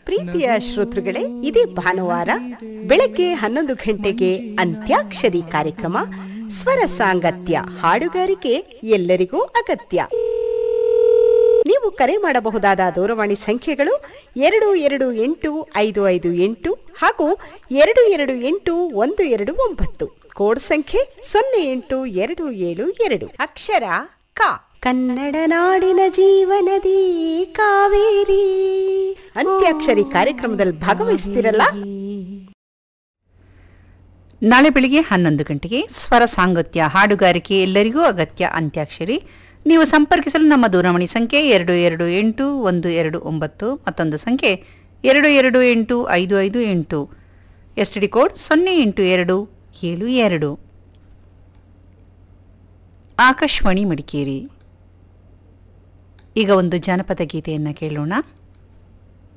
ಪ್ರೀತಿಯ ಶ್ರೋತೃಗಳೇ ಇದೇ ಭಾನುವಾರ ಬೆಳಗ್ಗೆ ಹನ್ನೊಂದು ಗಂಟೆಗೆ ಅಂತ್ಯಾಕ್ಷರಿ ಕಾರ್ಯಕ್ರಮ ಸ್ವರ ಸಾಂಗತ್ಯ ಹಾಡುಗಾರಿಕೆ ಎಲ್ಲರಿಗೂ ಅಗತ್ಯ ನೀವು ಕರೆ ಮಾಡಬಹುದಾದ ದೂರವಾಣಿ ಸಂಖ್ಯೆಗಳು ಎರಡು ಎರಡು ಎಂಟು ಐದು ಐದು ಎಂಟು ಹಾಗೂ ಎರಡು ಎರಡು ಎಂಟು ಒಂದು ಎರಡು ಒಂಬತ್ತು ಕೋಡ್ ಸಂಖ್ಯೆ ಸೊನ್ನೆ ಎಂಟು ಎರಡು ಏಳು ಎರಡು ಅಕ್ಷರ ಕ ಕನ್ನಡ ನಾಡಿನ ಜೀವನದಿ ಕಾವೇರಿ ಅಂತ್ಯಾಕ್ಷರಿ ಕಾರ್ಯಕ್ರಮದಲ್ಲಿ ಭಾಗವಹಿಸ್ತಿರಲ್ಲ ನಾಳೆ ಬೆಳಿಗ್ಗೆ ಹನ್ನೊಂದು ಗಂಟೆಗೆ ಸ್ವರ ಸಾಂಗತ್ಯ ಹಾಡುಗಾರಿಕೆ ಎಲ್ಲರಿಗೂ ಅಗತ್ಯ ಅಂತ್ಯಾಕ್ಷರಿ ನೀವು ಸಂಪರ್ಕಿಸಲು ನಮ್ಮ ದೂರವಾಣಿ ಸಂಖ್ಯೆ ಎರಡು ಎರಡು ಎಂಟು ಒಂದು ಎರಡು ಒಂಬತ್ತು ಮತ್ತೊಂದು ಸಂಖ್ಯೆ ಎರಡು ಎರಡು ಎಂಟು ಐದು ಐದು ಎಂಟು ಎಸ್ ಡಿ ಕೋಡ್ ಸೊನ್ನೆ ಎಂಟು ಎರಡು ಏಳು ಎರಡು ಆಕಾಶವಾಣಿ ಮಡಿಕೇರಿ ಈಗ ಒಂದು ಜಾನಪದ ಗೀತೆಯನ್ನು ಕೇಳೋಣ